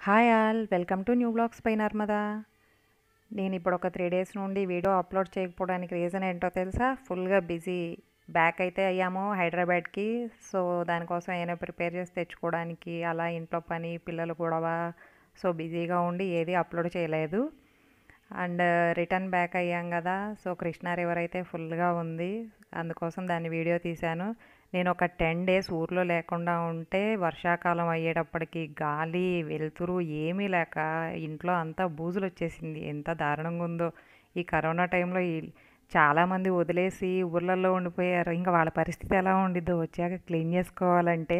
hi all welcome to new blogs by Narmada నేను ఇప్పుడు ఒక త్రీ డేస్ నుండి వీడియో అప్లోడ్ చేయకపోవడానికి రీజన్ ఏంటో తెలుసా ఫుల్గా బిజీ బ్యాక్ అయితే అయ్యాము హైదరాబాద్కి సో దానికోసం ఏమైనా ప్రిపేర్ చేసి తెచ్చుకోవడానికి అలా ఇంట్లో పని పిల్లలు గొడవ సో బిజీగా ఉండి ఏది అప్లోడ్ చేయలేదు అండ్ రిటర్న్ బ్యాక్ అయ్యాం కదా సో కృష్ణా రివర్ అయితే ఫుల్గా ఉంది అందుకోసం దాన్ని వీడియో తీశాను నేను ఒక టెన్ డేస్ ఊర్లో లేకుండా ఉంటే వర్షాకాలం అయ్యేటప్పటికి గాలి వెలుతురు ఏమీ లేక ఇంట్లో అంతా బూజులు వచ్చేసింది ఎంత దారుణంగా ఉందో ఈ కరోనా టైంలో ఈ చాలామంది వదిలేసి ఊర్లలో ఉండిపోయారు ఇంకా వాళ్ళ పరిస్థితి ఎలా ఉండిద్దో వచ్చాక క్లీన్ చేసుకోవాలంటే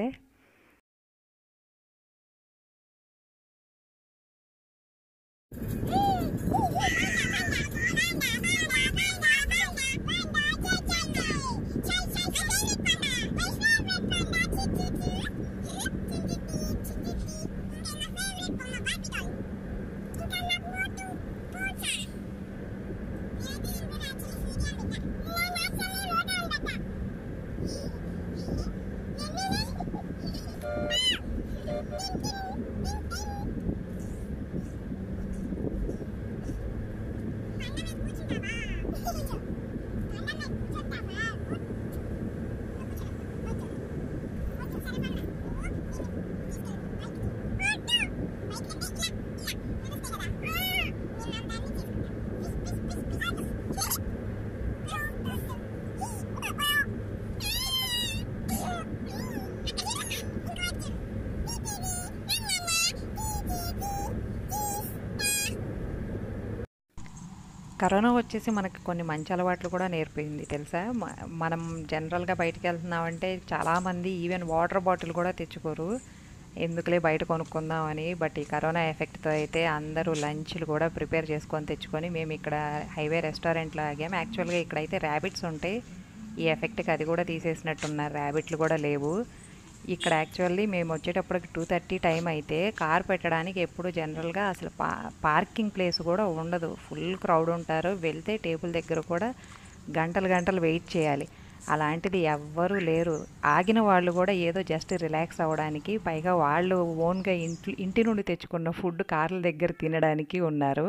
కరోనా వచ్చేసి మనకి కొన్ని మంచి అలవాట్లు కూడా నేర్పింది తెలుసా మ- మనం జనరల్గా బయటికి వెళ్తున్నామంటే చాలామంది ఈవెన్ వాటర్ బాటిల్ కూడా తెచ్చుకోరు ఎందుకులే బయట కొనుక్కుందామని బట్ ఈ కరోనా ఎఫెక్ట్తో అయితే అందరూ లంచ్లు కూడా ప్రిపేర్ చేసుకొని తెచ్చుకొని మేము ఇక్కడ హైవే రెస్టారెంట్లో ఆగాము యాక్చువల్గా ఇక్కడైతే ర్యాబిట్స్ ఉంటాయి ఈ ఎఫెక్ట్కి అది కూడా తీసేసినట్టున్నారు ర్యాబిట్లు కూడా లేవు ఇక్కడ యాక్చువల్లీ మేము వచ్చేటప్పటికి టూ థర్టీ టైం అయితే కార్ పెట్టడానికి ఎప్పుడు జనరల్గా అసలు పా పార్కింగ్ ప్లేస్ కూడా ఉండదు ఫుల్ క్రౌడ్ ఉంటారు వెళ్తే టేబుల్ దగ్గర కూడా గంటలు గంటలు వెయిట్ చేయాలి అలాంటిది ఎవ్వరూ లేరు ఆగిన వాళ్ళు కూడా ఏదో జస్ట్ రిలాక్స్ అవ్వడానికి పైగా వాళ్ళు ఓన్గా ఇంటి ఇంటి నుండి తెచ్చుకున్న ఫుడ్ కార్ల దగ్గర తినడానికి ఉన్నారు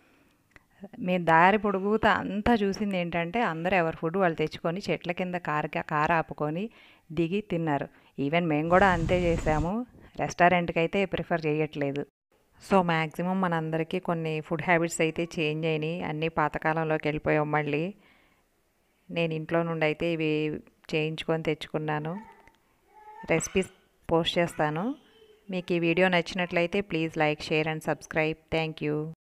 మేము దారి పొడుగుతా అంతా చూసింది ఏంటంటే అందరూ ఎవరి ఫుడ్ వాళ్ళు తెచ్చుకొని చెట్ల కింద కారు కారు ఆపుకొని దిగి తిన్నారు ఈవెన్ మేము కూడా అంతే చేసాము రెస్టారెంట్కి అయితే ప్రిఫర్ చేయట్లేదు సో మ్యాక్సిమం మనందరికీ కొన్ని ఫుడ్ హ్యాబిట్స్ అయితే చేంజ్ అయినాయి అన్నీ పాతకాలంలోకి వెళ్ళిపోయాం మళ్ళీ నేను ఇంట్లో నుండి అయితే ఇవి చేయించుకొని తెచ్చుకున్నాను రెసిపీస్ పోస్ట్ చేస్తాను మీకు ఈ వీడియో నచ్చినట్లయితే please like share and subscribe thank you